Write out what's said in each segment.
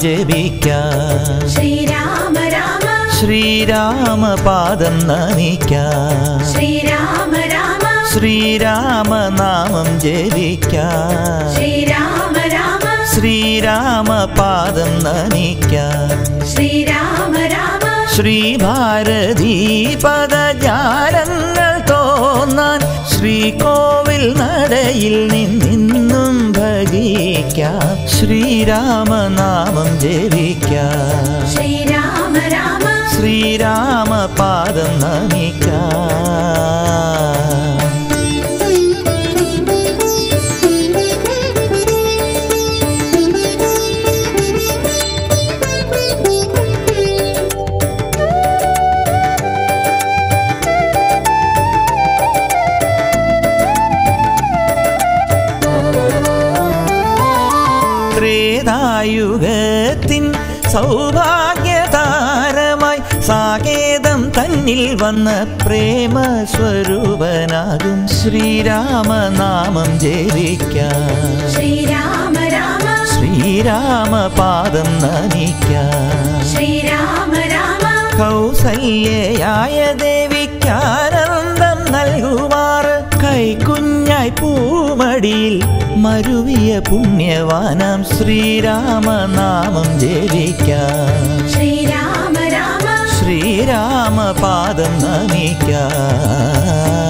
ജപിക്കാം ശ്രീരാമ രാമ ശ്രീരാമപാദം നമിക്കാം ശ്രീരാമ രാമ ശ്രീരാമനാമം ജപിക്കാം ശ്രീരാമ രാമ ശ്രീരാമപാദം നമിക്കാം ശ്രീരാമ രാമ ശ്രീഭാരതീ പദജാലങ്ങൾ തോന്നാൻ ശ്രീകോവിൽ നടയിൽ നിന്നും ഭജിക്കാം ശ്രീരാമനാമം ജപിക്കാം ശ്രീരാമ രാമ ശ്രീരാമപാദം നമിക്കാം ത്രേതായുഗത്തിൻ സൗഭാഗ്യതാരമായി സാകേതം തന്നിൽ വന്ന പ്രേമ സ്വരൂപനാകും ശ്രീരാമനാമം ജപിക്കാം ശ്രീരാമ രാമ ശ്രീരാമപാദം നമിക്കാം ശ്രീരാമ രാമ കൗസല്യയായ ദേവിക്കാനന്ദം നൽകുമാറ് കൈക്കുഞ്ഞായി പൂമടിയിൽ മരുവിയ പുണ്യവാനാം ശ്രീരാമനാമം ജപിക്കാം ശ്രീരാമ രാമ ശ്രീരാമപാദം നമിക്കാം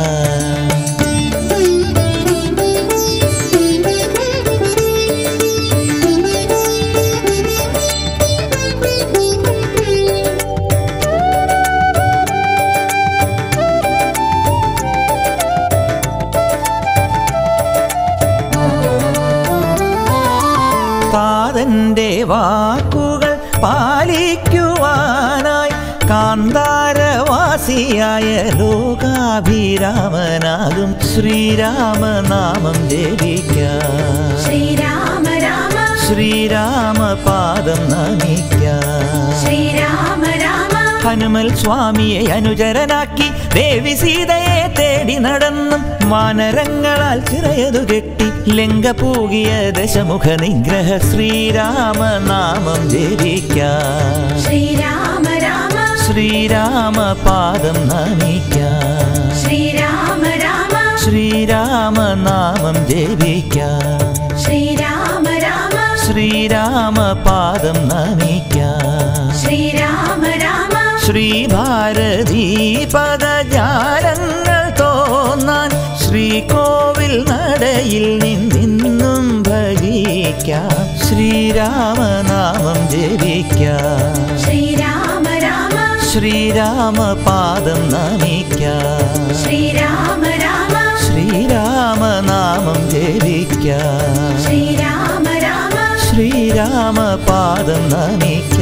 താതന്റെ വാക്കുകൾ പാലിക്കുവാനായി കാന്താരവാസിയായ ലോകാഭിരാമനാകും ശ്രീരാമനാമം ജപിക്കാം ശ്രീരാമ രാമ ശ്രീരാമപാദം നമിക്കാം ശ്രീരാമ രാമ ഹനുമൽ സ്വാമിയെ അനുചരനാക്കി ദേവി സീതയെ തേടി നടന്നും വാനരങ്ങളാൽ ചിറയതു കെട്ടി ലങ്ക പൂകിയ ദശമുഖ നിഗ്രഹ ശ്രീരാമനാമം ജപിക്കാം ശ്രീരാമ രാമ ശ്രീരാമപാദം നമിക്കാം ശ്രീരാമ രാമ ശ്രീരാമനാമം ജപിക്കാം ശ്രീരാമ രാമ ശ്രീരാമപാദം നമിക്കാം ശ്രീരാമ രാമ ശ്രീഭാരതീ പദജാലങ്ങൾ തോന്നാൻ ശ്രീകോവിൽ നടയിൽ നിന്നും ഭജിക്കാം ശ്രീരാമനാമം ജപിക്കാം ശ്രീരാമ രാമ ശ്രീരാമപാദം നമിക്കാം ശ്രീരാമ രാമ ശ്രീരാമനാമം ജപിക്കാം ശ്രീരാമ രാമ ശ്രീരാമപാദം നമിക്കാം